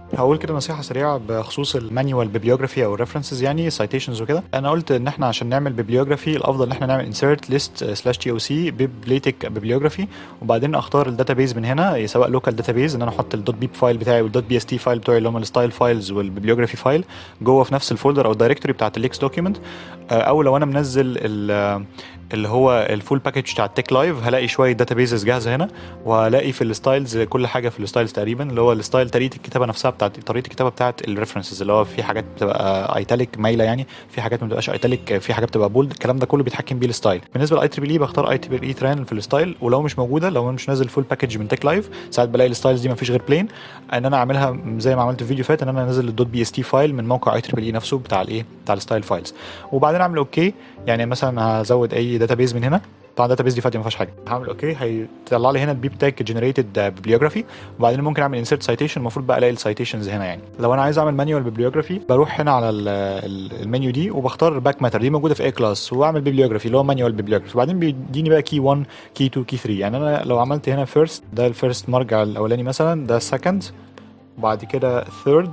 هقول كده نصيحة سريعة بخصوص المانيوال بيبليوجرافي او الريفرنسز يعني سايتيشنز وكده انا قلت ان احنا عشان نعمل بيبليوجرافي الافضل ان احنا نعمل insert list سلاش تي او سي بيبليتك بيبليوجرافي وبعدين اختار الداتابيز من هنا سواء لوكال داتابيز ان انا احط الدوت بيب فايل بتاعي والدوت بي اس تي فايل بتوعي اللي هم الستايل فايلز والبيبليوجرافي فايل جوه في نفس الفولدر او الدايركتوري بتاعت الليكس دوكيمنت او لو انا منزل ال- اللي هو الفول باكج بتاع التك لايف هلاقي شويه داتابيزز جاهزه هنا وهلاقي في الستايلز كل حاجه في الستايلز تقريبا اللي هو الستايل طريقه الكتابه نفسها بتاعت طريقه الكتابه بتاعت الريفرنسز اللي هو في حاجات بتبقى ايتاليك مايله يعني في حاجات ما بتبقاش ايتاليك في حاجات بتبقى بولد الكلام ده كله بيتحكم بيه الستايل بالنسبه لاي تريبل اي بختار اي تريبل اي تران في الستايل ولو مش موجوده لو انا مش نازل فول باكج من تك لايف ساعات بلاقي الستايلز دي ما فيش غير بلين ان انا اعملها زي ما عملت في فيديو فات ان انا انزل الدوت بي اس تي فايل من موقع اي تريبل اي نفسه بتاع الايه بتاع الستايل فايلز وبعدين اعمل اوكي يعني مثلا هزود اي داتابيز من هنا طبعا الداتابيز دي فاضيه ما فيهاش حاجه هعمل اوكي هيطلع لي هنا البيب تاج جنريتد بيبليوجرافي وبعدين ممكن اعمل انسيرت سايتيشن المفروض بقى الاقي السايتيشنز هنا يعني لو انا عايز اعمل مانيوال بيبليوجرافي بروح هنا على ال- ال- المنيو دي وبختار باك ماتر دي موجوده في اي كلاس واعمل بيبليوجرافي اللي هو مانيوال بيبليوجرافي وبعدين بيديني بقى كي 1 كي 2 كي 3 يعني انا لو عملت هنا فيرست ده الفيرست مرجع الاولاني مثلا ده سكند وبعد كده ثيرد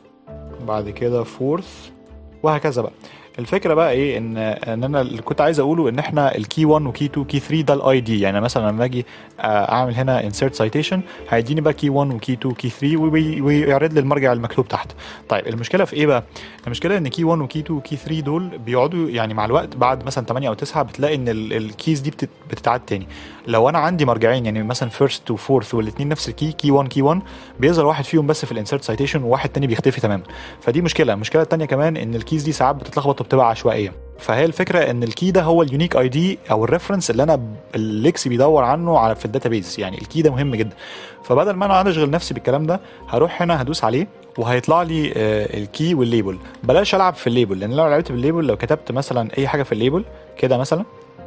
بعد كده فورث وهكذا بقى الفكره بقى ايه ان ان انا اللي كنت عايز اقوله ان احنا الكي 1 وكي 2 وكي 3 ده الاي دي يعني مثلا لما اجي آه، اعمل هنا انسيرت سايتيشن هيديني بقى كي 1 وكي 2 وكي 3 وبي- ويعرض لي المرجع المكتوب تحت طيب المشكله في ايه بقى المشكله ان كي 1 وكي 2 وكي 3 دول بيقعدوا يعني مع الوقت بعد مثلا 8 او 9 بتلاقي ان ال- الكيز دي بتت- بتتعاد تاني لو انا عندي مرجعين يعني مثلا فيرست وفورث والاثنين نفس الكي كي 1 كي 1 بيظهر واحد فيهم بس في الانسيرت سايتيشن وواحد تاني بيختفي تماما فدي مشكله المشكله الثانيه كمان ان الكيز دي ساعات بتتلخبط وبتبقى عشوائيه فهي الفكره ان الكي ده هو اليونيك اي دي او الريفرنس اللي انا ب- الليكس بيدور عنه على في الداتابيز يعني الكي ده مهم جدا فبدل ما انا قاعد اشغل نفسي بالكلام ده هروح هنا هدوس عليه وهيطلع لي آه، الكي والليبل بلاش العب في الليبل لان لو لعبت بالليبل لو كتبت مثلا اي حاجه في الليبل كده مثلا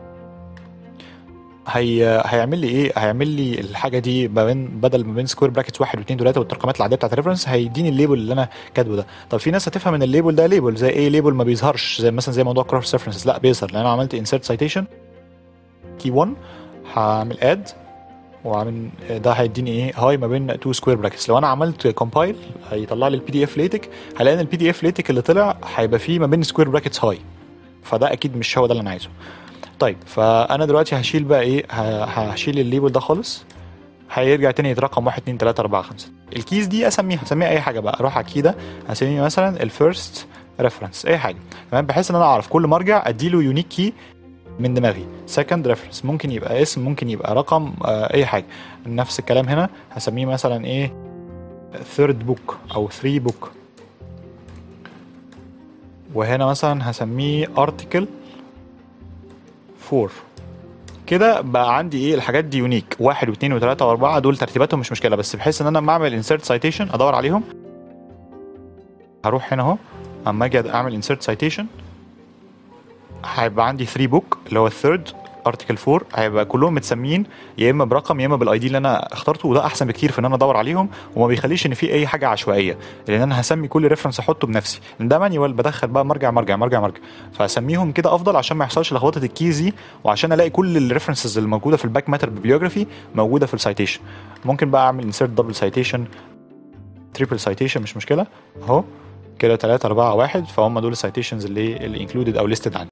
هي هيعمل لي ايه هيعمل لي الحاجه دي ما بين بدل ما بين سكوير براكتس 1 و2 و3 والترقيمات العاديه بتاعت الريفرنس هيديني الليبل اللي انا كاتبه ده طب في ناس هتفهم ان الليبل ده ليبل زي ايه ليبل ما بيظهرش زي مثلا زي موضوع كروس ريفرنسز لا بيظهر لان انا عملت انسيرت سايتيشن كي 1 هعمل اد وعامل ده هيديني ايه هاي ما بين تو سكوير براكتس لو انا عملت كومبايل هيطلع لي البي دي اف ليتك هلاقي ان البي دي اف ليتك اللي طلع هيبقى فيه ما بين سكوير براكتس هاي فده اكيد مش هو ده اللي انا عايزه طيب فانا دلوقتي هشيل بقى ايه ه- هشيل الليبل ده خالص هيرجع تاني يترقم 1 2 3 4 5 الكيز دي اسميها اسميها اي حاجه بقى اروح على الكي ده هسميه مثلا الفيرست ريفرنس اي حاجه تمام بحيث ان انا اعرف كل مرجع اديله يونيك كي من دماغي سكند ريفرنس ممكن يبقى اسم ممكن يبقى رقم آه اي حاجه نفس الكلام هنا هسميه مثلا ايه ثيرد بوك او 3 بوك وهنا مثلا هسميه ارتكل 4 كده بقى عندي ايه الحاجات دي يونيك واحد واثنين وثلاثه واربعه دول ترتيباتهم مش مشكله بس بحيث ان انا لما اعمل انسيرت سايتيشن ادور عليهم هروح هنا اهو اما اجي اعمل انسيرت سايتيشن هيبقى عندي 3 بوك اللي هو الثيرد ارتكل 4 هيبقى كلهم متسميين يا اما برقم يا اما بالاي دي اللي انا اخترته وده احسن بكتير في ان انا ادور عليهم وما بيخليش ان في اي حاجه عشوائيه لان انا هسمي كل ريفرنس احطه بنفسي لان ده مانيوال بدخل بقى مرجع مرجع مرجع مرجع فاسميهم كده افضل عشان ما يحصلش لخبطه الكيز دي وعشان الاقي كل الريفرنسز اللي موجوده في الباك ماتر بيبليوجرافي موجوده في السايتيشن ممكن بقى اعمل انسيرت دبل سايتيشن تريبل سايتيشن مش مشكله اهو كده 3 4 1 فهم دول السايتيشنز اللي اللي انكلودد او ليستد عندي